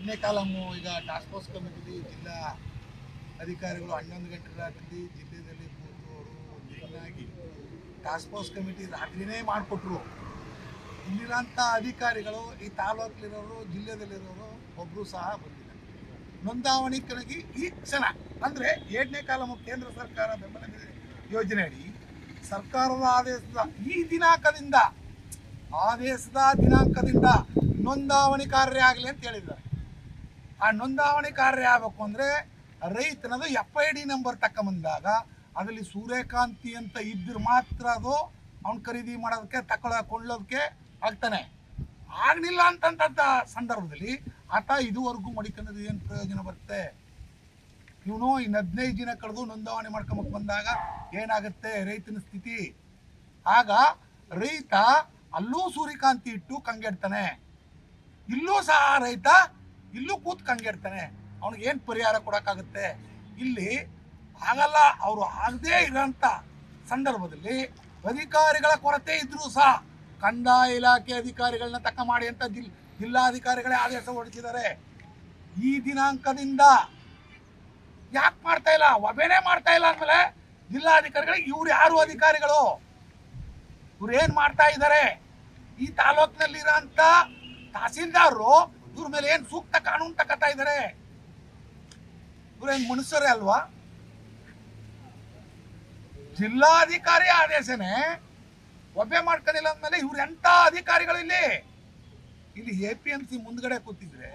ಎರಡನೇ ಕಾಲಮು ಈಗ task force ಕಮಿಟಿಲಿ ಜಿಲ್ಲಾ ಅಧಿಕಾರಿಗಳು ಹನ್ನೊಂದು ಗಂಟೆ ರಾತ್ರಿ ಜಿಲ್ಲೆಯಲ್ಲಿ ಕೂತು ಅವರು ದಿನಾಗಿ ಟಾಸ್ಕ್ ಫೋರ್ಸ್ ಕಮಿಟಿ ರಾತ್ರಿನೇ ಮಾಡಿಕೊಟ್ರು ಇಲ್ಲಿರೋಂಥ ಅಧಿಕಾರಿಗಳು ಈ ತಾಲೂಕಲ್ಲಿರೋರು ಜಿಲ್ಲೆದಲ್ಲಿರೋರು ಒಬ್ಬರು ಸಹ ಬಂದಿಲ್ಲ ನೋಂದಾವಣಿಕರಿಗೆ ಈ ಕ್ಷಣ ಅಂದರೆ ಎರಡನೇ ಕಾಲಮು ಕೇಂದ್ರ ಸರ್ಕಾರ ಬೆಂಬಲ ಬೆಲೆ ಯೋಜನೆ ಅಡಿ ಸರ್ಕಾರದ ಆದೇಶದ ಈ ದಿನಾಂಕದಿಂದ ಆದೇಶದ ದಿನಾಂಕದಿಂದ ನೋಂದಾವಣಿ ಕಾರ್ಯ ಆಗಲಿ ಅಂತ ಹೇಳಿದ್ದಾರೆ ಆ ನೋಂದಾವಣಿ ಕಾರ್ಯ ಆಗಬೇಕು ಅಂದರೆ ರೈತನದು ಎಫ್ ಐ ಡಿ ನಂಬರ್ ತಕೊಂಬಂದಾಗ ಅದರಲ್ಲಿ ಸೂರ್ಯಕಾಂತಿ ಅಂತ ಇದ್ರೆ ಮಾತ್ರ ಅದು ಅವ್ನು ಖರೀದಿ ಮಾಡೋದಕ್ಕೆ ತಗೊಳ್ಳೋ ಕೊಳ್ಳೋದಕ್ಕೆ ಆಗ್ತಾನೆ ಆಗಲಿಲ್ಲ ಅಂತಂತ ಸಂದರ್ಭದಲ್ಲಿ ಆತ ಇದುವರೆಗೂ ಮಡಿಕೊಂಡದ್ದು ಏನು ಪ್ರಯೋಜನ ಬರುತ್ತೆ ಇವನು ಇನ್ನು ಹದಿನೈದು ದಿನ ಕಳೆದು ನೋಂದಾವಣಿ ಮಾಡ್ಕೊಂಬಕ್ ಬಂದಾಗ ಏನಾಗುತ್ತೆ ರೈತನ ಸ್ಥಿತಿ ಆಗ ರೈತ ಅಲ್ಲೂ ಸೂರ್ಯಕಾಂತಿ ಇಟ್ಟು ಕಂಗೆಡ್ತಾನೆ ಇಲ್ಲೂ ಸಹ ರೈತ ಇಲ್ಲೂ ಕೂತ್ ಕಂಗೆಡ್ತಾನೆ ಅವ್ನಿಗೆ ಏನು ಪರಿಹಾರ ಕೊಡೋಕ್ಕಾಗುತ್ತೆ ಇಲ್ಲಿ ಆಗಲ್ಲ ಅವರು ಆಗದೇ ಇರೋಂಥ ಸಂದರ್ಭದಲ್ಲಿ ಅಧಿಕಾರಿಗಳ ಕೊರತೆ ಇದ್ರೂ ಸಹ ಕಂದಾಯ ಇಲಾಖೆ ಅಧಿಕಾರಿಗಳನ್ನ ತಕ್ಕ ಮಾಡಿ ಅಂತ ಜಿಲ್ ಜಿಲ್ಲಾಧಿಕಾರಿಗಳೇ ಆದೇಶ ಹೊರಡಿಸಿದ್ದಾರೆ ಈ ದಿನಾಂಕದಿಂದ ಯಾಕೆ ಮಾಡ್ತಾ ಇಲ್ಲ ಒಬ್ಬನೇ ಮಾಡ್ತಾ ಇಲ್ಲ ಅಂದ್ಮೇಲೆ ಜಿಲ್ಲಾಧಿಕಾರಿಗಳಿಗೆ ಇವ್ರು ಯಾರು ಅಧಿಕಾರಿಗಳು ಇವ್ರು ಏನ್ ಮಾಡ್ತಾ ಇದ್ದಾರೆ ಈ ತಾಲೂಕಿನಲ್ಲಿರೋಂಥ ತಹಸೀಲ್ದಾರರು ಇವ್ರ ಮೇಲೆ ಏನ್ ಸೂಕ್ತ ಕಾನೂನು ತಕತಾ ಇದ್ದಾರೆ ಇವ್ರೇನ್ ಮನುಷ್ಯರೇ ಅಲ್ವಾ ಜಿಲ್ಲಾಧಿಕಾರಿ ಆದೇಶನೇ ಒಬ್ಬೆ ಮಾಡ್ಕೊಂಡಿಲ್ಲ ಅಂದ್ಮೇಲೆ ಇವ್ರು ಎಂತ ಅಧಿಕಾರಿಗಳು ಇಲ್ಲಿ ಇಲ್ಲಿ ಎ ಪಿ ಎಂ ಸಿ ಮುಂದ್ಗಡೆ ಕೂತಿದ್ರೆ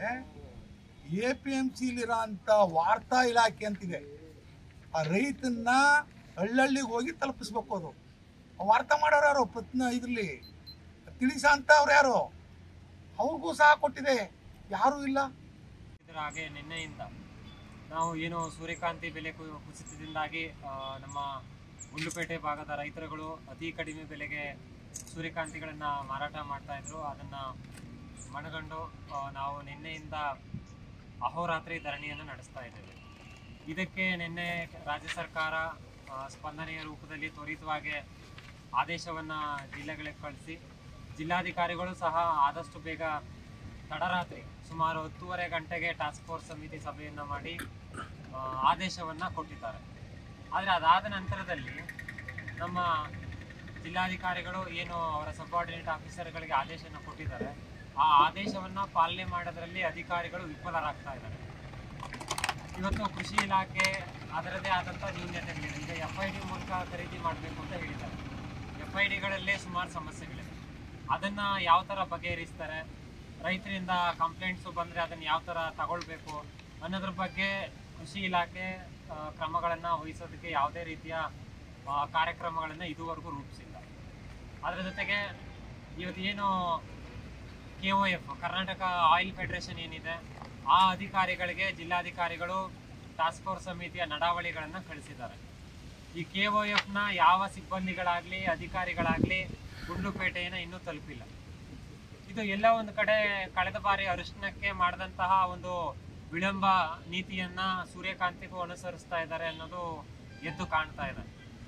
ಎ ಪಿ ಎಂ ಸಿಲಿರೋ ಅಂತ ವಾರ್ತಾ ಇಲಾಖೆ ಅಂತಿದೆ ಆ ರೈತನ್ನ ಹಳ್ಳಹಳ್ಳಿಗೆ ಹೋಗಿ ತಲುಪಿಸ್ಬೇಕು ಅದು ಆ ವಾರ್ತಾ ಮಾಡೋರು ಯಾರು ಪ್ರತ್ನ ಇದ್ರಲ್ಲಿ ತಿಳಿಸ ಅಂತ ಅವ್ರು ಯಾರು ಅವ್ರಿಗೂ ಸಹ ಕೊಟ್ಟಿದೆ ಯಾರೂ ಇಲ್ಲ ಇದರ ಹಾಗೆ ನಿನ್ನೆಯಿಂದ ನಾವು ಏನು ಸೂರ್ಯಕಾಂತಿ ಬೆಲೆ ಕು- ಕುಸಿತದಿಂದಾಗಿ ಆ, ನಮ್ಮ ಗುಂಡ್ಲುಪೇಟೆ ಭಾಗದ ರೈತರುಗಳು ಅತಿ ಕಡಿಮೆ ಬೆಲೆಗೆ ಸೂರ್ಯಕಾಂತಿಗಳನ್ನು ಮಾರಾಟ ಮಾಡ್ತಾ ಇದ್ರು ಅದನ್ನು ಮನಗಂಡು ಆ, ನಾವು ನಿನ್ನೆಯಿಂದ ಅಹೋರಾತ್ರಿ ಧರಣಿಯನ್ನು ನಡೆಸ್ತಾ ಇದ್ದೇವೆ ಇದಕ್ಕೆ ನಿನ್ನೆ ರಾಜ್ಯ ಸರ್ಕಾರ ಆ, ಸ್ಪಂದನೆಯ ರೂಪದಲ್ಲಿ ತ್ವರಿತವಾಗಿ ಆದೇಶವನ್ನು ಜಿಲ್ಲೆಗಳಿಗೆ ಕಳಿಸಿ ಜಿಲ್ಲಾಧಿಕಾರಿಗಳು ಸಹ ಆದಷ್ಟು ಬೇಗ ತಡರಾತ್ರಿ ಸುಮಾರು ಹತ್ತೂವರೆ ಗಂಟೆಗೆ ಟಾಸ್ಕ್ ಫೋರ್ಸ್ ಸಮಿತಿ ಸಭೆಯನ್ನು ಮಾಡಿ ಆ, ಆದೇಶವನ್ನು ಕೊಟ್ಟಿದ್ದಾರೆ ಆದರೆ ಅದಾದ ನಂತರದಲ್ಲಿ ನಮ್ಮ ಜಿಲ್ಲಾಧಿಕಾರಿಗಳು ಏನು ಅವರ ಸಬಾರ್ಡಿನೇಟ್ ಆಫೀಸರ್ಗಳಿಗೆ ಆದೇಶನ ಕೊಟ್ಟಿದ್ದಾರೆ ಆ ಆದೇಶವನ್ನು ಪಾಲನೆ ಮಾಡೋದ್ರಲ್ಲಿ ಅಧಿಕಾರಿಗಳು ವಿಫಲರಾಗ್ತಾ ಇದ್ದಾರೆ ಇವತ್ತು ಕೃಷಿ ಇಲಾಖೆ ಅದರದೇ ಆದಂಥ ನ್ಯೂನ್ಯತೆಗಳಿದೆ ಈಗ ಎಫ್ ಐ ಡಿ ಮೂಲಕ ಖರೀದಿ ಮಾಡಬೇಕು ಅಂತ ಹೇಳಿದ್ದಾರೆ ಎಫ್ ಐ ಡಿಗಳಲ್ಲೇ ಸುಮಾರು ಸಮಸ್ಯೆಗಳಿವೆ ಅದನ್ನು ಯಾವ ಥರ ಬಗೆಹರಿಸ್ತಾರೆ ರೈತರಿಂದ ಕಂಪ್ಲೇಂಟ್ಸು ಬಂದರೆ ಅದನ್ನು ಯಾವ ಥರ ತಗೊಳ್ಬೇಕು ಅನ್ನೋದ್ರ ಬಗ್ಗೆ ಕೃಷಿ ಇಲಾಖೆ ಕ್ರಮಗಳನ್ನು ವಹಿಸೋದಕ್ಕೆ ಯಾವುದೇ ರೀತಿಯ ಕಾರ್ಯಕ್ರಮಗಳನ್ನು ಇದುವರೆಗೂ ರೂಪಿಸಿಲ್ಲ ಅದರ ಜೊತೆಗೆ ಇವತ್ತು ಏನು K O F Karnataka oil federation ಏನಿದೆ ಆ ಅಧಿಕಾರಿಗಳಿಗೆ ಜಿಲ್ಲಾಧಿಕಾರಿಗಳು ಟಾಸ್ಕ್ ಫೋರ್ಸ್ ಸಮಿತಿಯ ನಡಾವಳಿಗಳನ್ನು ಕಳಿಸಿದ್ದಾರೆ ಈ ಕೆ ಒ ಎಫ್ನ ಯಾವ ಸಿಬ್ಬಂದಿಗಳಾಗಲಿ ಅಧಿಕಾರಿಗಳಾಗಲಿ ಗುಂಡ್ಲುಪೇಟೆಯನ್ನು ಇನ್ನೂ ತಲುಪಿಲ್ಲ ಇದು ಎಲ್ಲ ಒಂದು ಕಡೆ ಕಳೆದ ಬಾರಿ ಅರಿಶಿನಕ್ಕೆ ಮಾಡಿದಂತಹ ಒಂದು ವಿಳಂಬ ನೀತಿಯನ್ನ ಸೂರ್ಯಕಾಂತಿಗೂ ಅನುಸರಿಸ್ತಾ ಇದ್ದಾರೆ ಅನ್ನೋದು ಎದ್ದು ಕಾಣ್ತಾ ಇದೆ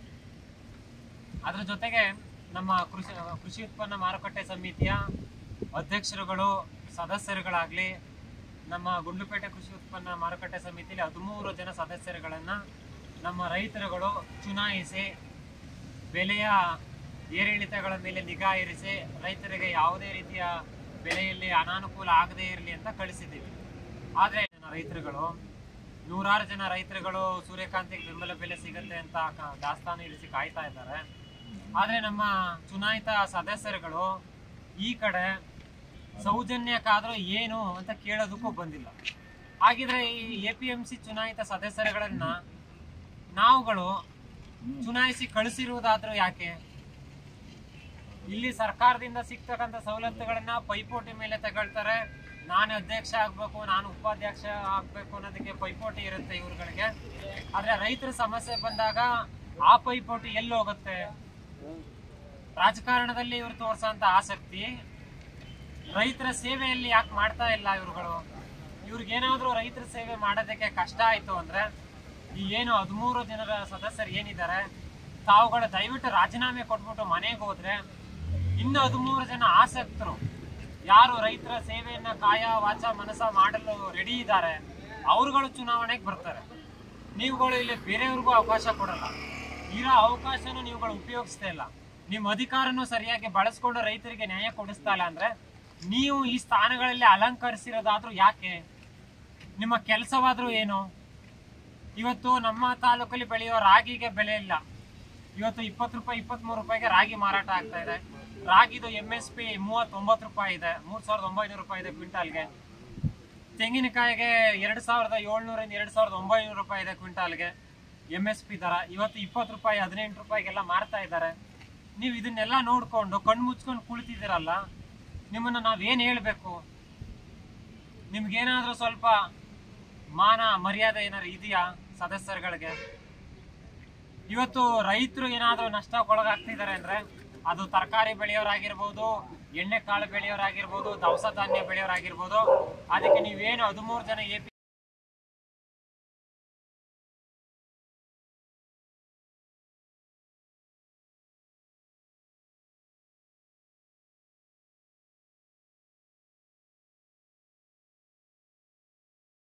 ಅದರ ಜೊತೆಗೆ ನಮ್ಮ ಕೃಷಿ ಕೃಷಿ ಉತ್ಪನ್ನ ಮಾರುಕಟ್ಟೆ ಸಮಿತಿಯ ಅಧ್ಯಕ್ಷರುಗಳು ಸದಸ್ಯರುಗಳಾಗಲಿ ನಮ್ಮ ಗುಂಡ್ಲುಪೇಟೆ ಕೃಷಿ ಉತ್ಪನ್ನ ಮಾರುಕಟ್ಟೆ ಸಮಿತಿಯಲ್ಲಿ ಹದಿಮೂರು ಜನ ಸದಸ್ಯರುಗಳನ್ನು ನಮ್ಮ ರೈತರುಗಳು ಚುನಾಯಿಸಿ ಬೆಲೆಯ ಏರಿಳಿತಗಳ ಮೇಲೆ ನಿಗಾ ಇರಿಸಿ ರೈತರಿಗೆ ಯಾವುದೇ ರೀತಿಯ ಬೆಲೆಯಲ್ಲಿ ಅನಾನುಕೂಲ ಆಗದೇ ಇರಲಿ ಅಂತ ಕಳಿಸಿದ್ದೀವಿ ಆದರೆ ರೈತರುಗಳು ನೂರಾರು ಜನ ರೈತರುಗಳು ಸೂರ್ಯಕಾಂತಿಗೆ ಬೆಂಬಲ ಬೆಲೆ ಸಿಗುತ್ತೆ ಅಂತ ಕ- ದಾಸ್ತಾನು ಇರಿಸಿ ಕಾಯ್ತಾ ಇದ್ದಾರೆ ಆದರೆ ನಮ್ಮ ಚುನಾಯಿತ ಸದಸ್ಯರುಗಳು ಈ ಕಡೆ ಸೌಜನ್ಯಕ್ಕಾದ್ರೂ ಏನು ಅಂತ ಕೇಳೋದಕ್ಕೂ ಬಂದಿಲ್ಲ ಹಾಗಿದ್ರೆ ಈ ಎ ಪಿ ಎಂ ಸಿ ಚುನಾಯಿತ ಸದಸ್ಯರುಗಳನ್ನ ನಾವುಗಳು ಚುನಾಯಿಸಿ ಕಳಿಸಿರುವುದಾದ್ರೂ ಯಾಕೆ ಇಲ್ಲಿ ಸರ್ಕಾರದಿಂದ ಸಿಗ್ತಕ್ಕಂಥ ಸವಲತ್ತುಗಳನ್ನ ಪೈಪೋಟಿ ಮೇಲೆ ತಗೊಳ್ತಾರೆ ನಾನು ಅಧ್ಯಕ್ಷ ಆಗ್ಬೇಕು ನಾನು ಉಪಾಧ್ಯಕ್ಷ ಆಗ್ಬೇಕು ಅನ್ನೋದಕ್ಕೆ ಪೈಪೋಟಿ ಇರುತ್ತೆ ಇವ್ರುಗಳಿಗೆ ಆದ್ರೆ ರೈತರ ಸಮಸ್ಯೆ ಬಂದಾಗ ಆ ಪೈಪೋಟಿ ಎಲ್ಲಿ ಹೋಗುತ್ತೆ ರಾಜಕಾರಣದಲ್ಲಿ ಇವರು ತೋರ್ಸೋಂತ ಆಸಕ್ತಿ ರೈತರ ಸೇವೆಯಲ್ಲಿ ಯಾಕೆ ಮಾಡ್ತಾ ಇಲ್ಲ ಇವ್ರುಗಳು ಇವ್ರಿಗೇನಾದ್ರೂ ರೈತರ ಸೇವೆ ಮಾಡೋದಕ್ಕೆ ಕಷ್ಟ ಆಯ್ತು ಅಂದ್ರೆ ಈ ಏನು ಹದಿಮೂರು ಜನರ ಸದಸ್ಯರು ಏನಿದ್ದಾರೆ ತಾವುಗಳು ದಯವಿಟ್ಟು ರಾಜೀನಾಮೆ ಕೊಟ್ಬಿಟ್ಟು ಮನೆಗೆ ಹೋದ್ರೆ ಇನ್ನು ಹದಿಮೂರು ಜನ ಆಸಕ್ತರು ಯಾರು ರೈತರ ಸೇವೆಯನ್ನ ಕಾಯ ವಾಚ ಮನಸ ಮಾಡಲು ರೆಡಿ ಇದ್ದಾರೆ ಅವರುಗಳು ಚುನಾವಣೆಗೆ ಬರ್ತಾರೆ ನೀವುಗಳು ಇಲ್ಲಿ ಬೇರೆಯವ್ರಿಗೂ ಅವಕಾಶ ಕೊಡಲ್ಲ ಇರೋ ಅವಕಾಶನೂ ನೀವುಗಳು ಉಪಯೋಗಿಸ್ತಾ ಇಲ್ಲ ನಿಮ್ಮ ಅಧಿಕಾರನೂ ಸರಿಯಾಗಿ ಬಳಸ್ಕೊಂಡು ರೈತರಿಗೆ ನ್ಯಾಯ ಕೊಡಿಸ್ತಾ ಇಲ್ಲ ಅಂದ್ರೆ ನೀವು ಈ ಸ್ಥಾನಗಳಲ್ಲಿ ಅಲಂಕರಿಸಿರೋದಾದ್ರೂ ಯಾಕೆ ನಿಮ್ಮ ಕೆಲಸವಾದ್ರೂ ಏನು ಇವತ್ತು ನಮ್ಮ ತಾಲೂಕಲ್ಲಿ ಬೆಳೆಯೋ ರಾಗಿಗೆ ಬೆಲೆ ಇಲ್ಲ ಇವತ್ತು ಇಪ್ಪತ್ತು ರೂಪಾಯಿ ಇಪ್ಪತ್ಮೂರು ರೂಪಾಯಿಗೆ ರಾಗಿ ಮಾರಾಟ ಆಗ್ತಾ ಇದೆ ರಾಗಿದು ಎಮ್ ಎಸ್ ಪಿ ಮೂವತ್ತೊಂಬತ್ತು ರೂಪಾಯಿ ಇದೆ ಮೂರ್ ಸಾವಿರದ ಒಂಬೈನೂರು ರೂಪಾಯಿ ಇದೆ ಕ್ವಿಂಟಾಲ್ಗೆ ತೆಂಗಿನಕಾಯಿಗೆ ಎರಡು ಸಾವಿರದ ಏಳ್ನೂರಿಂದ ಎರಡು ಸಾವಿರದ ಒಂಬೈನೂರು ರೂಪಾಯಿ ಇದೆ ಕ್ವಿಂಟಾಲ್ಗೆ ಎಮ್ ಎಸ್ ಪಿ ದರ ಇವತ್ತು ಇಪ್ಪತ್ತು ರೂಪಾಯಿ ಹದಿನೆಂಟು ರೂಪಾಯಿಗೆಲ್ಲ ಮಾರ್ತಾ ಇದ್ದಾರೆ ನೀವು ಇದನ್ನೆಲ್ಲ ನೋಡ್ಕೊಂಡು ಕಣ್ಣು ಮುಚ್ಕೊಂಡು ಕುಳಿತಿದ್ದೀರಲ್ಲ ನಿಮ್ಮನ್ನ ನಾವೇನು ಹೇಳಬೇಕು ನಿಮ್ಗೇನಾದ್ರೂ ಸ್ವಲ್ಪ ಮಾನ ಮರ್ಯಾದೆ ಏನಾದ್ರು ಇದೆಯಾ ಸದಸ್ಯರುಗಳಿಗೆ ಇವತ್ತು ರೈತರು ಏನಾದ್ರೂ ನಷ್ಟಕ್ಕೊಳಗಾಗ್ತಿದ್ದಾರೆ ಅಂದ್ರೆ ಅದು ತರಕಾರಿ ಬೆಳೆಯೋರಾಗಿರ್ಬೋದು ಎಣ್ಣೆ ಕಾಳು ಬೆಳೆಯೋರಾಗಿರ್ಬೋದು ದವಸ ಧಾನ್ಯ ಬೆಳೆಯೋರಾಗಿರ್ಬೋದು ಅದಕ್ಕೆ ನೀವೇನು ಹದಿಮೂರು ಜನ ಎ